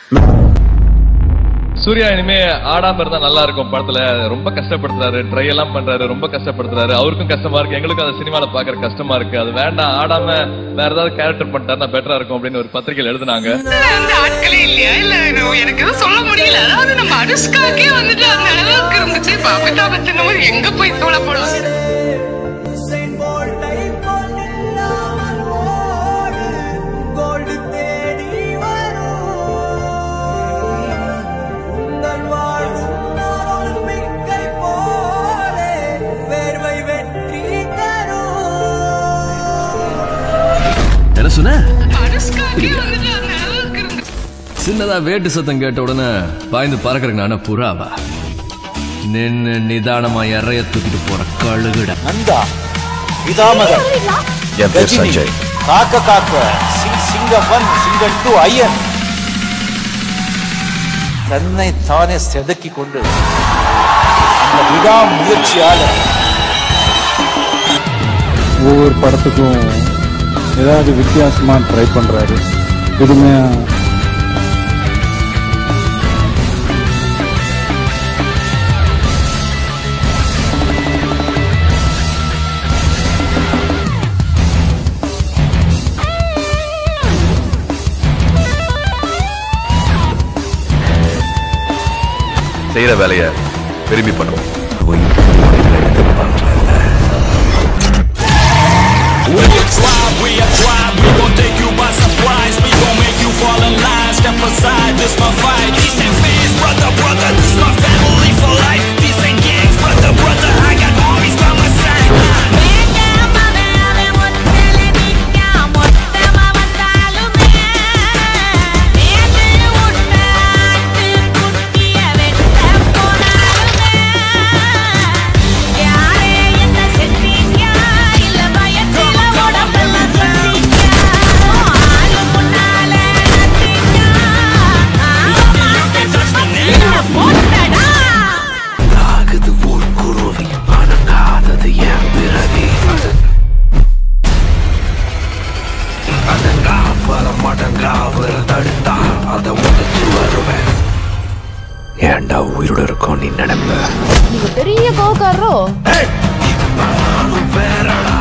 சூர்யா இனிமே ஆடாம இருந்தா நல்லா இருக்கும் படத்துல ரொம்ப கஷ்டப்படுத்துறாரு ட்ரை எல்லாம் பண்றாரு ரொம்ப கஷ்டப்படுத்துறாரு அவருக்கும் கஷ்டமா இருக்கு எங்களுக்கும் அந்த சினிமால பாக்குற கஷ்டமா இருக்கு அது வேண்டாம் ஆடாம வேற ஏதாவது கேரக்டர் பண்ணிட்டாருன்னா பெட்டரா இருக்கும் அப்படின்னு ஒரு பத்திரிகையில் எழுதுனாங்க அந்த ஆட்களே இல்லையா இல்ல எனக்கு எதுவும் சொல்ல முடியல அதாவது நம்ம அனுஷ்காக்கே வந்துட்டு அந்த அளவுக்கு இருந்துச்சு இப்ப அமிதாப் பச்சன் மாதிரி எங்க போய் தோல போடலாம் உசைன் போல்ட்டை கொல்லில்லாமல் ஓடு கோல்டு தேடி வரும் உங்கள் வாழும் ஒலிம்பிக்கை போலே வேர்வை வெற்றி தரும் என்ன சொன்ன அனுஷ்காக்கே வந்துட்டு அந்த அளவுக்கு இருந்துச்சு சின்னதா வேட்டு சத்தம் கேட்ட உடனே பாய்ந்து பறக்கறதுக்கு நானே புறாவா நின்னு நிதானமா இறைய தூக்கிட்டு போற கழுகுட நந்தா பிதாமகன் என் பேர் கஜினி, சஞ்சய் காக்க காக்க சிங் சிங்கம் ஒன் சிங்கம் டூ ஐயன் தன்னை தானே செதுக்கி கொண்டு அந்த விடா முயற்சியால ஒவ்வொரு படத்துக்கும் ஏதாவது வித்தியாசமா ட்ரை பண்றாரு புதுமையா செய்யற வேலைய விரும்பி பண்ணுவோம் When you try, we are try, we gon' take you by surprise. We gon' make you fall in line. Step aside, this my fight. Peace and fears, brother, brother, this my family for life. Peace and gangs, brother, brother, I got armies by my side. ஆகுது ஊர் குருவி வணங்காதது என் பிறவி அது அதங்கா பல மடங்கா அவர் தடுத்தா அதை உடைச்சு வருவேன் ஏன்டா உயிரோட இருக்கோம் நீ நினைப்ப நீங்க பெரிய கோவக்காரரோ இப்ப நானும் வேறடா